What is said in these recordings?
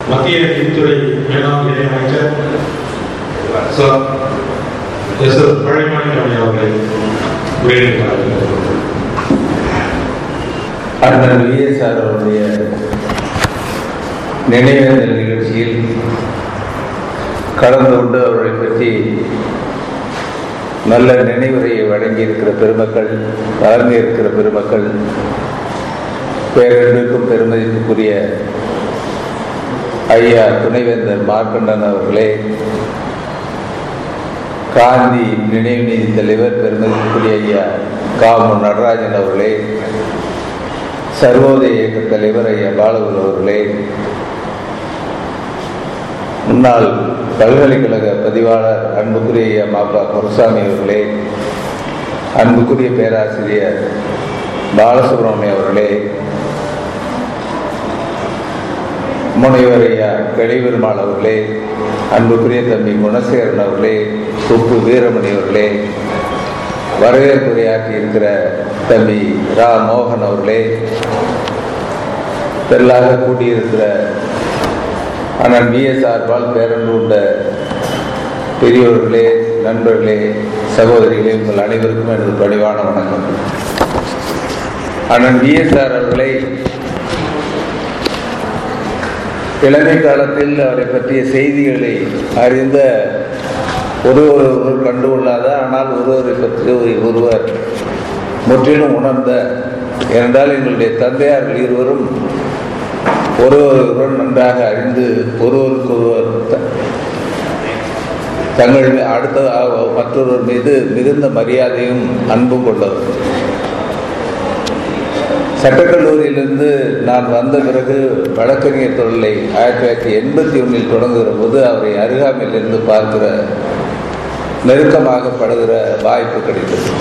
மத்திய நிதித்துறை மேலாண் இணையமைச்சர் சார் எஸ் எஸ் பழைமணி அவர்களை உரையாடுகிறார்கள் அண்ணன் விஎஸ்ஆர் அவருடைய நினைவேந்தல் நிகழ்ச்சியில் கலந்து கொண்டு அவரை பற்றி நல்ல நினைவுரையை வழங்கியிருக்கிற பெருமக்கள் வழங்கியிருக்கிற பெருமக்கள் பேரன்பிற்கும் பெருமதிப்புக்குரிய ஐயா துணைவேந்தர் மார்க்கண்டன் அவர்களே காந்தி நினைவு நீதி தலைவர் பெருமதிப்புக்குரிய ஐயா காமு நடராஜன் அவர்களே சர்வோதய இயக்க தலைவர் ஐயா பாலகுரு அவர்களே முன்னாள் பல்கலைக்கழக பதிவாளர் அன்புக்குரிய ஐயா மாப்பா குருசாமி அவர்களே அன்புக்குரிய பேராசிரியர் பாலசுப்ரமணியம் அவர்களே முனைவர் ஐயா கலிபெருமாள் அவர்களே அன்புக்குரிய தம்பி குணசேகரன் அவர்களே சுப்பு வீரமணி அவர்களே வரவேற்புரையாற்றி இருக்கிற தம்பி ரா மோகன் அவர்களே திரளாக கூடியிருக்கிற அண்ணன் பிஎஸ் ஆர்பால் பேரன்பு உண்ட பெரியோர்களே நண்பர்களே சகோதரிகளே உங்கள் அனைவருக்கும் எனது பணிவான வணக்கம் அண்ணன் பிஎஸ்ஆர் அவர்களை இளமை காலத்தில் அவரை பற்றிய செய்திகளை அறிந்த ஒருவர் ஒருவர் கண்டுகொள்ளாத ஆனால் ஒருவரை பற்றி ஒருவர் முற்றிலும் உணர்ந்த ஏனென்றால் எங்களுடைய தந்தையார்கள் இருவரும் ஒருவருடன் நன்றாக அறிந்து ஒருவருக்கு ஒருவர் த- தங்கள் மீ- அடுத்த அ- மற்றொருவர் மீது மிகுந்த மரியாதையும் அன்பும் கொண்டவர் சட்டக்கல்லூரியிலிருந்து நான் வந்த பிறகு வழக்கறிஞர் தொழிலை ஆயிரத்தி தொள்ளாயிரத்தி எண்பத்தி ஒன்றில் தொடங்குகிற போது அவரை அருகாமையிலிருந்து பார்க்கிற நெருக்கமாக படுகிற வாய்ப்பு கிடைத்தது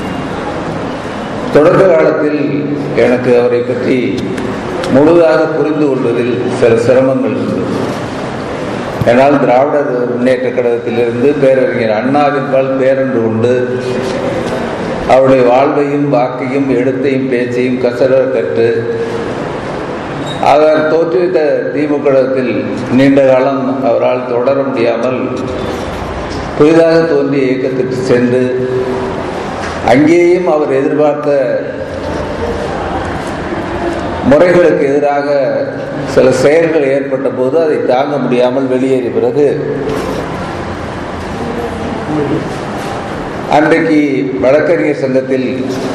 தொடக்க காலத்தில் எனக்கு அவரை பற்றி முழுதாக புரிந்து கொள்வதில் சில சிரமங்கள் இருந்தது என்னால் திராவிடர் முன்னேற்ற கழகத்திலிருந்து பேரறிஞர் அண்ணாவின் பால் பேரன்று கொண்டு அவருடைய வாழ்வையும் வாக்கையும் எழுத்தையும் பேச்சையும் கசட கற்று அவர் தோற்றுவித்த திமுகத்தில் நீண்ட காலம் அவரால் தொடர முடியாமல் புதிதாக தோன்றிய இயக்கத்திற்கு சென்று அங்கேயும் அவர் எதிர்பார்த்த முறைகளுக்கு எதிராக சில செயல்கள் ஏற்பட்ட போது அதை தாங்க முடியாமல் வெளியேறிய பிறகு அன்றைக்கு வழக்கறிஞர் சங்கத்தில்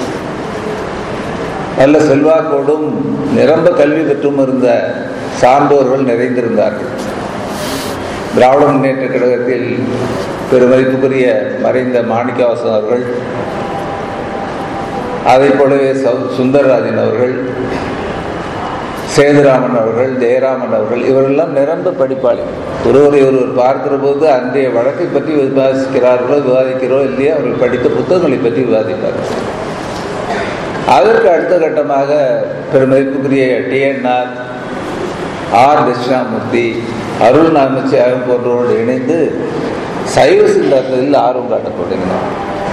நல்ல செல்வாக்கோடும் நிரம்ப கல்வி பெற்றும் இருந்த சான்றோர்கள் நிறைந்திருந்தார்கள் திராவிட முன்னேற்ற கழகத்தில் பெருமதிப்புக்குரிய மறைந்த மாணிக்கவாசன் அவர்கள் அதைப் போலவே சௌ- சுந்தரராஜன் அவர்கள் சேதுராமன் அவர்கள் ஜெயராமன் அவர்கள் இவரெல்லாம் நிரம்ப படிப்பாளி ஒருவரை ஒருவர் பார்க்கிற போது அன்றைய வழக்கை பற்றி விவாதிக்கிறார்களோ விவாதிக்கிறோ இல்லையோ அவர்கள் படித்த புத்தகங்களை பற்றி விவாதிப்பார்கள் அதற்கு அடுத்த கட்டமாக பெருமதிப்புக்குரிய டிஎன்ஆர் ஆர் தட்சிணாமூர்த்தி அருள் நாமச்சியாகம் போன்றவரோடு இணைந்து சைவ சிந்தாந்தத்தில் ஆர்வம் காட்டத் தொடங்கினார்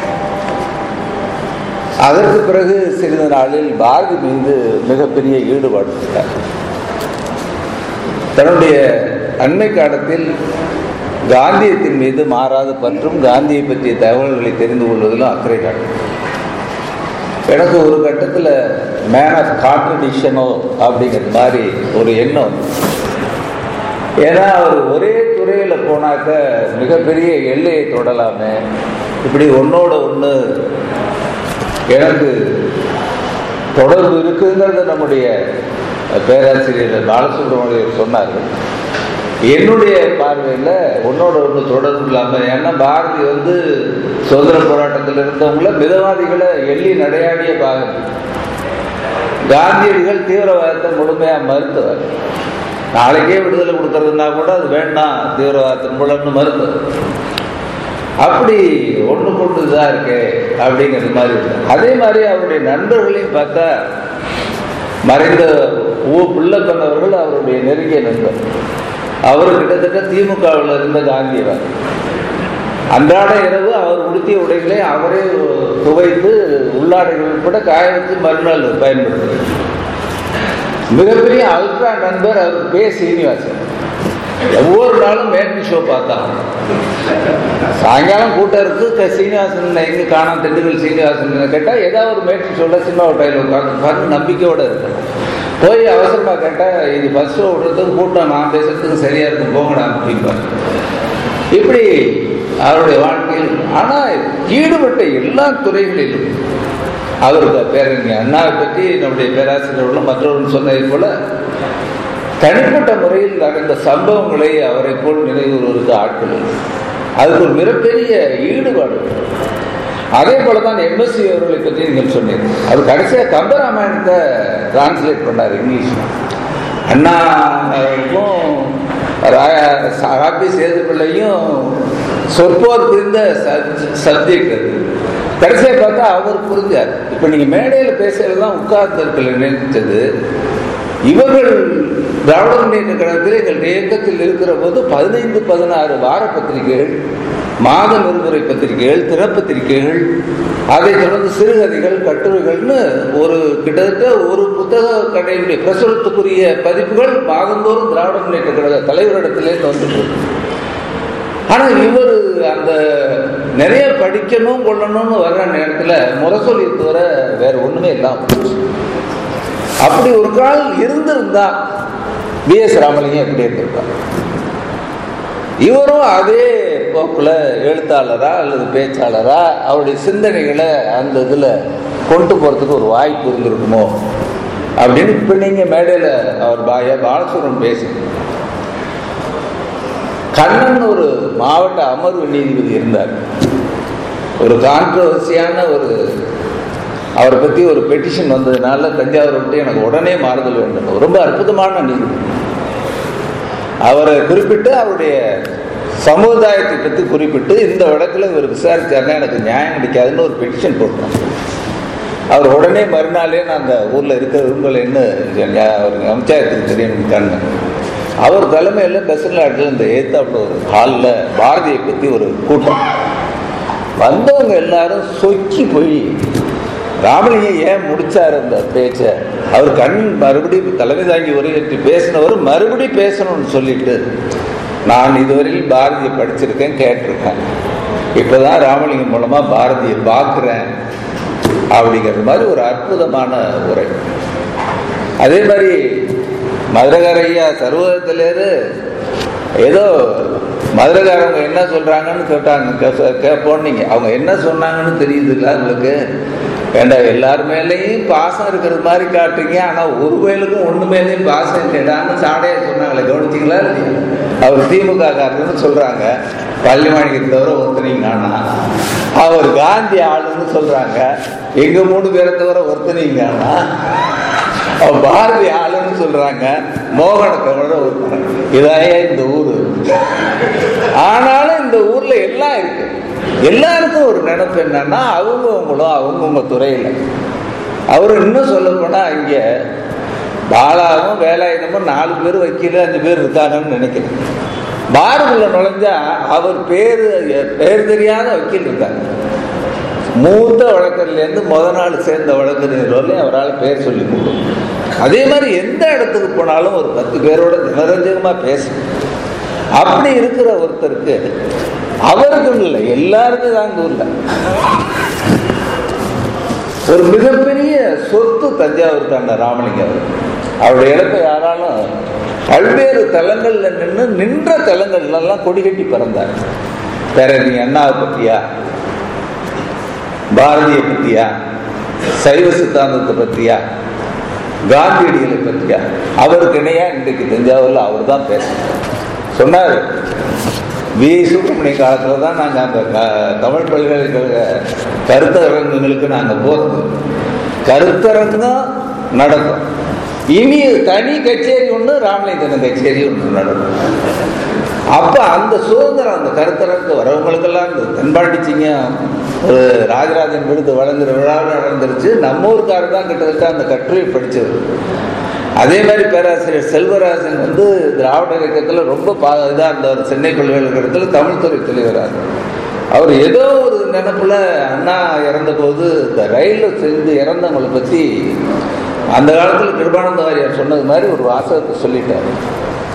அதற்கு பிறகு சிறிது நாளில் பாரதி மீது மிகப்பெரிய ஈடுபாடு கொண்டார் தன்னுடைய அண்மை காலத்தில் காந்தியத்தின் மீது மாறாத பற்றும் காந்தியை பற்றிய தகவல்களை தெரிந்து கொள்வதிலும் அக்கறை காட்டும் எனக்கு ஒரு கட்டத்தில் மேன் ஆஃப் கான்ட்ரடிஷனோ அப்படிங்கிற மாதிரி ஒரு எண்ணம் வந்துச்சு. ஏன்னா அவர் ஒரே துறையில் போனாக்க மிகப்பெரிய எல்லையை தொடலாமே இப்படி ஒன்னோட ஒன்று எனக்கு தொடர்பு இருக்குங்கிறத நம்முடைய பேராசிரியர் பாலசுப்ரமணியர் சொன்னார்கள் என்னுடைய பார்வையில் உன்னோட ஒன்று தொடர்பு இல்லாமல் ஏன்னா பாரதி வந்து சுதந்திர போராட்டத்தில் இருந்தவங்கள மிதவாதிகளை எள்ளி நடையாடிய பாகம் காந்தியடிகள் தீவிரவாதத்தை முழுமையாக மறுத்தவர் நாளைக்கே விடுதலை கொடுக்கறதுனா கூட அது வேண்டாம் தீவிரவாதத்தின் மூலம்னு மறுத்தவர் அப்படி ஒன்று கொண்டு இதாக இருக்கே அப்படிங்கிறது மாதிரி இருக்கு. அதே மாதிரி அவருடைய நண்பர்களையும் பார்த்தா மறைந்த ஊ பிள்ளைப்பன் அவர்கள் அவருடைய நெருங்கிய நண்பர் அவர் கிட்டத்தட்ட திமுகவில் இருந்த காந்தியவர் அன்றாட இரவு அவர் உடுத்திய உடைகளை அவரே துவைத்து உள்ளாடைகள் உட்பட காய வச்சு மறுநாள் பயன்படுத்துகிறார் மிகப்பெரிய அல்ட்ரா நண்பர் அவர் பே சீனிவாசன் ஒவ்வொரு நாளும் மேட்னி ஷோ பார்த்தான் சாயங்காலம் கூட்டம் இருக்கு க- சீனிவாசன் எங்க காணாம திண்டுக்கல் சீனிவாசன் கேட்டா ஏதாவது ஒரு மேட்னி ஷோல சின்ன ஹோட்டலில் உட்காந்து உட்காந்து நம்பிக்கையோட இருக்கு போய் அவசரமா கேட்டா இது பஸ் ஷோ விடுறதுக்கு கூட்டம் நான் பேசுறதுக்கு சரியா இருக்கும் போங்கடா அப்படிம்பாரு இப்படி அவருடைய வாழ்க்கையில் ஆனா ஈடுபட்ட எல்லா துறைகளிலும் அவருக்கு பேரறிஞர் அண்ணாவை பற்றி நம்முடைய பேராசிரியர்களும் மற்றவர்கள் சொன்னதை போல தனிப்பட்ட முறையில் நடந்த சம்பவங்களை அவரை போல் நினைவுறுவதற்கு ஆட்கள் இல்லை. அதுக்கு ஒரு மிகப்பெரிய ஈடுபாடு அதே போல தான் எம்எஸ்சி அவர்களை பற்றி நீங்கள் சொன்னீங்க அவர் கடைசியாக கம்பராமாயணத்தை டிரான்ஸ்லேட் பண்ணார் இங்கிலீஷ் அண்ணா அவர்களுக்கும் ராபி சேது பிள்ளையும் சொற்போர் புரிந்த சப்ஜெக்ட் அது கடைசியாக பார்த்தா அவர் புரிஞ்சார் இப்போ நீங்கள் மேடையில் பேசுறது தான் உட்கார்ந்து நினைச்சது இவர்கள் திராவிட முன்னேற்ற கழகத்தில் எங்கள் இயக்கத்தில் இருக்கிற போது பதினைந்து பதினாறு வார பத்திரிகைகள் மாத விருதுரை பத்திரிகைகள் தினப்பத்திரிகைகள் அதை தொடர்ந்து சிறுகதைகள் கட்டுரைகள்னு ஒரு கிட்டத்தட்ட ஒரு புத்தக கடையினுடைய பிரசுரத்துக்குரிய பதிப்புகள் மாதந்தோறும் திராவிட முன்னேற்ற கழக தலைவரிடத்திலேருந்து வந்துட்டு இருக்கு. ஆனா இவர் அந்த நிறைய படிக்கணும் கொள்ளணும்னு வர்ற நேரத்துல முரசொலி தவிர வேற ஒண்ணுமே இல்லாம போச்சு. அப்படி ஒரு கால் இருந்திருந்தா பி எஸ் ராமலிங்கம் எப்படி இருந்திருப்பார் இவரும் அதே போக்குல எழுத்தாளரா அல்லது பேச்சாளரா அவருடைய சிந்தனைகளை அந்த இதுல கொண்டு போறதுக்கு ஒரு வாய்ப்பு இருந்திருக்குமோ அப்படின்னு இப்ப நீங்க மேடையில அவர் பாய பாலசுரன் பேசு கண்ணன் ஒரு மாவட்ட அமர்வு நீதிபதி இருந்தார் ஒரு கான்ட்ரவர்சியான ஒரு அவரை பற்றி ஒரு பெட்டிஷன் வந்ததுனால தஞ்சாவூர் விட்டு எனக்கு உடனே மாறுதல் வேண்டும் ரொம்ப அற்புதமான நீதிபதி அவரை குறிப்பிட்டு அவருடைய சமுதாயத்தை பற்றி குறிப்பிட்டு இந்த வழக்கில் இவர் விசாரிச்சாருன்னா எனக்கு நியாயம் கிடைக்காதுன்னு ஒரு பெட்டிஷன் போட்டார் அவர் உடனே மறுநாளே நான் அந்த ஊரில் இருக்க விரும்பலைன்னு அவருக்கு அமைச்சாயத்துக்கு தெரியும் அவர் தலைமையில் பெசலாட்டில் இந்த ஏத்தாப்புல ஒரு ஹாலில் பாரதியை பற்றி ஒரு கூட்டம் வந்தவங்க எல்லாரும் சொக்கி போய் ராமலிங்கம் ஏன் முடிச்சார் அந்த பேச்சை அவர் கண் மறுபடியும் தலைமை தாங்கி உரையாற்றி பேசினவர் மறுபடியும் பேசணும்னு சொல்லிட்டு நான் இதுவரையில் பாரதியை படிச்சிருக்கேன் கேட்டிருக்கேன் இப்போதான் ராமலிங்கம் மூலமா பாரதியை பார்க்குறேன் அப்படிங்கிறது மாதிரி ஒரு அற்புதமான உரை அதே மாதிரி மதுரகாரையா சர்வதத்திலேரு ஏதோ மதுரகாரவங்க என்ன சொல்றாங்கன்னு கேட்டாங்க கேட்போம் நீங்க அவங்க என்ன சொன்னாங்கன்னு தெரியுது இல்லை உங்களுக்கு ஏண்டா எல்லார் மேலேயும் பாசம் இருக்கிறது மாதிரி காட்டுறீங்க ஆனா ஒரு வயலுக்கும் ஒண்ணு மேலேயும் பாசம் இல்லைடான்னு சாடையா சொன்னாங்களே கவனிச்சிங்களா இல்லையா அவர் திமுக காரர்னு சொல்றாங்க பள்ளிமாணிக்கு தவிர ஒருத்தனையும் காணா அவர் காந்தி ஆளுன்னு சொல்றாங்க எங்க மூணு பேரை தவிர ஒருத்தனையும் காணா அவர் பாரதி ஆளுன்னு சொல்றாங்க மோகன தவிர ஒருத்தன் இதாயே இந்த ஊரு ஆனாலும் இந்த ஊர்ல எல்லாம் இருக்கு எல்லாருக்கும் ஒரு நினைப்பு என்னன்னா அவங்கவுங்களும் அவங்கவுங்க துறையில அவர் இன்னும் சொல்ல போனா இங்க பாலாவும் வேலாயுதமும் நாலு பேர் வக்கீல் அஞ்சு பேர் இருக்காங்கன்னு நினைக்கிறேன் பாருக்குள்ள நுழைஞ்சா அவர் பேரு பேர் தெரியாத வக்கீல் இருக்காங்க மூத்த வழக்கறிலேருந்து முத நாள் சேர்ந்த வழக்கறிஞர் வரலையும் அவரால் பேர் சொல்லி கொடுக்கும் அதே மாதிரி எந்த இடத்துக்கு போனாலும் ஒரு பத்து பேரோட நிரஞ்சகமா பேசும் அப்படி இருக்கிற ஒருத்தருக்கு அவருக்கும் இல்லை எல்லாருக்கும் தான் இந்த ஊர்ல ஒரு மிகப்பெரிய சொத்து தஞ்சாவூர் தாண்ட ராமலிங்கம் அவர் அவருடைய இழப்பை யாராலும் பல்வேறு தலங்கள்ல நின்று நின்ற தலங்கள்ல எல்லாம் கொடி கட்டி பறந்தார் பேரறிஞர் அண்ணாவை பத்தியா பாரதியை பத்தியா சைவ சித்தாந்தத்தை பத்தியா காந்தியடிகளை பத்தியா அவருக்கு இணையா இன்றைக்கு தஞ்சாவூர்ல அவர் தான் பேசுறார் சொன்னார் வி சுப்பிரமணிய காலத்தில் தான் நாங்கள் அந்த க- தமிழ் பல்கலைக்கழக கருத்தரங்குகளுக்கு நாங்கள் போகிறது கருத்தரங்கம் நடக்கும் இனி தனி கச்சேரி ஒன்று ராமலிங்கன் கச்சேரி ஒன்று நடக்கும் அப்ப அந்த சுதந்திரம் அந்த கருத்தரங்கு வரவங்களுக்கெல்லாம் இந்த தென்பாண்டிச்சிங்க ஒரு ராஜராஜன் விருது வழங்குற விழா நடந்துருச்சு நம்ம ஊருக்காரர் தான் கிட்டத்தட்ட அந்த கட்டுரை படிச்சது அதே மாதிரி பேராசிரியர் செல்வராஜன் வந்து திராவிட இயக்கத்தில் ரொம்ப பா இதாக இருந்தார் சென்னை பல்கலைக்கழகத்தில் தமிழ்துறை தலைவராக அவர் ஏதோ ஒரு நினைப்புல அண்ணா இறந்த போது இந்த ரயிலில் சேர்ந்து இறந்தவங்களை பற்றி அந்த காலத்தில் கிருபானந்த வாரியார் சொன்னது மாதிரி ஒரு வாசகத்தை சொல்லிட்டார்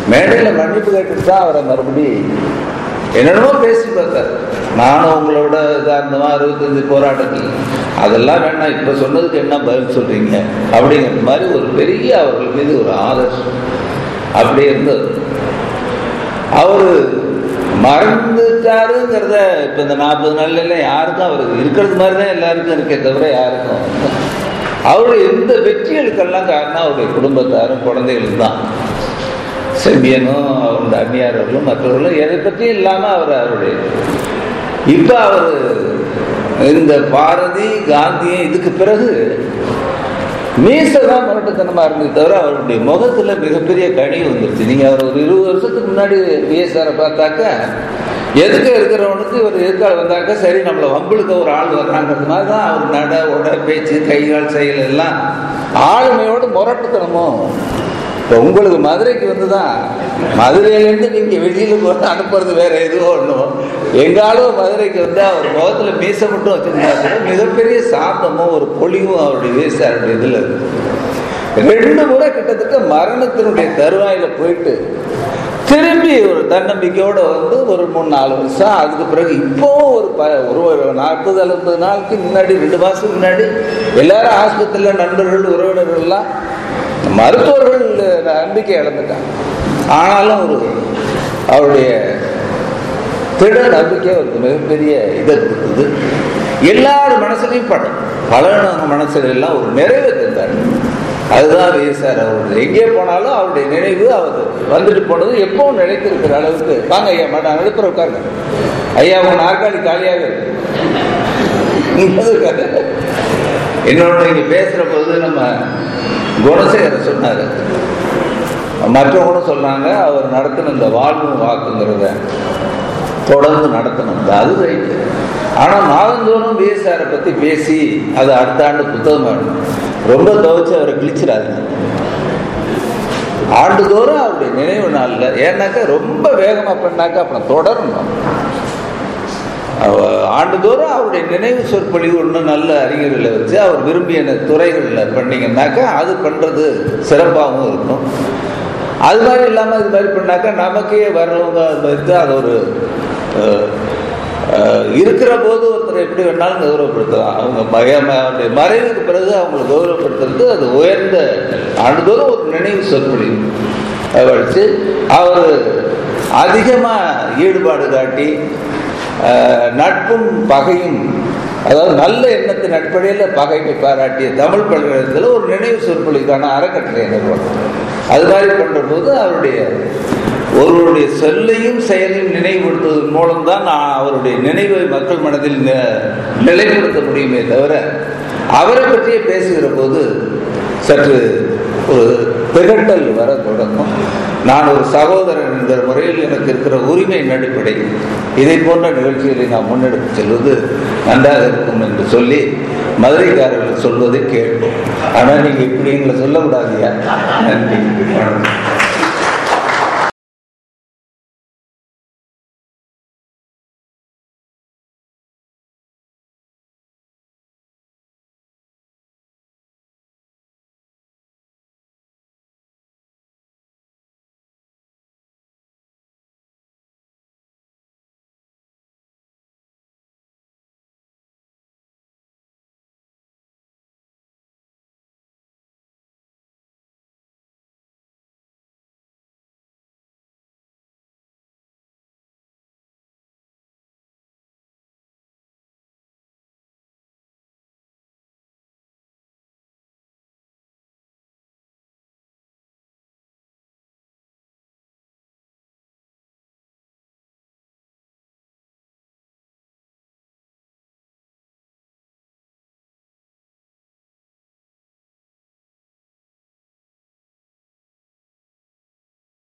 மேடையில் மன்னிப்பு கேட்டுட்டு தான் அவரை மறுபடி என்னென்னமோ பேசி பார்த்தார் நானும் உங்களோட இதாக இருந்தவா அறுபத்தஞ்சு போராட்டத்தில் அதெல்லாம் வேணாம் இப்போ சொன்னதுக்கு என்ன பதில் சொல்றீங்க அப்படிங்கிற மாதிரி ஒரு பெரிய அவர்கள் மீது ஒரு ஆதர்ஷம் அப்படி இருந்தது அவர் மறந்துட்டாருங்கிறத இப்போ இந்த நாற்பது நாள்ல யாருக்கும் அவருக்கு இருக்கிறது மாதிரி தான் எல்லாருக்கும் இருக்கே தவிர யாருக்கும் அவருடைய இந்த வெற்றிகளுக்கெல்லாம் காரணம் அவருடைய குடும்பத்தாரும் குழந்தைகளும் தான் செம்பியனும் அவருடைய அந்நியாரர்களும் மற்றவர்களும் எதை பற்றியும் இல்லாமல் அவர் அவருடைய இப்போ அவர் இந்த பாரதி காந்தியும் இதுக்கு பிறகு மீசை தான் முரட்டுத்தனமாக இருந்தது தவிர அவருடைய முகத்தில் மிகப்பெரிய கனி வந்துருச்சு நீங்கள் அவர் ஒரு இருபது வருஷத்துக்கு முன்னாடி விஎஸ்ஆரை பார்த்தாக்க எதுக்க இருக்கிறவனுக்கு இவர் எதுக்காக வந்தாக்க சரி நம்மளை வம்புழுக்க ஒரு ஆள் வர்றாங்கிறது மாதிரி தான் அவர் நட உட பேச்சு கைகால் செயல் எல்லாம் ஆளுமையோடு முரட்டுத்தனமும் இப்போ உங்களுக்கு மதுரைக்கு வந்து தான் மதுரையிலேருந்து நீங்கள் வெளியில் போய் அனுப்புறது வேற எதுவோ ஒன்றும் எங்காலும் மதுரைக்கு வந்து அவர் முகத்தில் மீச மட்டும் வச்சிருந்தாரு மிகப்பெரிய சாந்தமும் ஒரு பொலிவும் அவருடைய வீசாருடைய இதில் இருக்கு ரெண்டு முறை கிட்டத்தட்ட மரணத்தினுடைய தருவாயில் போயிட்டு திரும்பி ஒரு தன்னம்பிக்கையோட வந்து ஒரு மூணு நாலு வருஷம் அதுக்கு பிறகு இப்போ ஒரு ப ஒரு ஒரு நாற்பது ஐம்பது நாளுக்கு முன்னாடி ரெண்டு மாதத்துக்கு முன்னாடி எல்லாரும் ஆஸ்பத்திரியில் நண்பர்கள் உறவினர்கள்லாம் மருத்துவர்கள் நம்பிக்கை இழந்துட்டாங்க ஆனாலும் ஒரு அவருடைய திட நம்பிக்கை அவருக்கு மிகப்பெரிய இதை கொடுத்தது எல்லார் மனசுலையும் படம் பலனவங்க மனசுல எல்லாம் ஒரு நிறைவை தந்தார் அதுதான் விஎஸ்ஆர் அவர்கள் எங்கே போனாலும் அவருடைய நினைவு அவர் வந்துட்டு போனது எப்பவும் நிலைத்திருக்கிற அளவுக்கு வாங்க ஐயா மாட்டா நடுப்புற உட்காருங்க ஐயா உங்க நாற்காலி காலியாக இருக்கு இன்னொன்று இங்கே பேசுகிற போது நம்ம குணசேகர சொன்னார் மற்றவங்களும் சொன்னாங்க அவர் நடத்தின இந்த வாழ்வு வாக்குங்கிறத தொடர்ந்து நடத்தணும் அது ரைட்டு ஆனால் மாதந்தோறும் பிஎஸ்ஆரை பற்றி பேசி அதை அடுத்த ஆண்டு புத்தகம் ரொம்ப துவைச்சு அவரை கிழிச்சிடாதுங்க ஆண்டுதோறும் அவருடைய நினைவு நாளில் ஏன்னாக்கா ரொம்ப வேகமாக பண்ணாக்கா அப்புறம் தொடரணும் ஆண்டுதோறும் அவருடைய நினைவு சொற்பொழிவு ஒன்று நல்ல அறிஞர்களை வச்சு அவர் விரும்பிய துறைகளில் பண்ணீங்கன்னாக்கா அது பண்ணுறது சிறப்பாகவும் இருக்கும் அது மாதிரி இல்லாமல் இது மாதிரி பண்ணாக்கா நமக்கே வர்றவங்க வைத்து அது ஒரு இருக்கிற போது ஒருத்தர் எப்படி வேணாலும் கௌரவப்படுத்தலாம் அவங்க அவருடைய மறைவுக்கு பிறகு அவங்களை கௌரவப்படுத்துறது அது உயர்ந்த ஆண்டுதோறும் ஒரு நினைவு சொற்பொழிவு வச்சு அவர் அதிகமாக ஈடுபாடு காட்டி நட்பும் பகையும் அதாவது நல்ல எண்ணத்தின் அடிப்படையில் பகைமை பாராட்டிய தமிழ் பல்கலைக்கழகத்தில் ஒரு நினைவு சொற்பொழிக்கான அறக்கட்டளை நிறுவனம் அது மாதிரி பண்ணுற போது அவருடைய ஒருவருடைய சொல்லையும் செயலையும் நினைவுபடுத்துவதன் மூலம்தான் நான் அவருடைய நினைவை மக்கள் மனதில் நிலைப்படுத்த முடியுமே தவிர அவரை பற்றியே பேசுகிற போது சற்று ஒரு திகட்டல் வர தொடங்கும் நான் ஒரு சகோதரன் என்ற முறையில் எனக்கு இருக்கிற உரிமையின் அடிப்படையில் இதை போன்ற நிகழ்ச்சிகளை நான் முன்னெடுத்து செல்வது நன்றாக இருக்கும் என்று சொல்லி மதுரைக்காரர்கள் சொல்வதை கேட்போம் ஆனால் நீங்கள் இப்படி எங்களை சொல்லக்கூடாதியா நன்றி வணக்கம்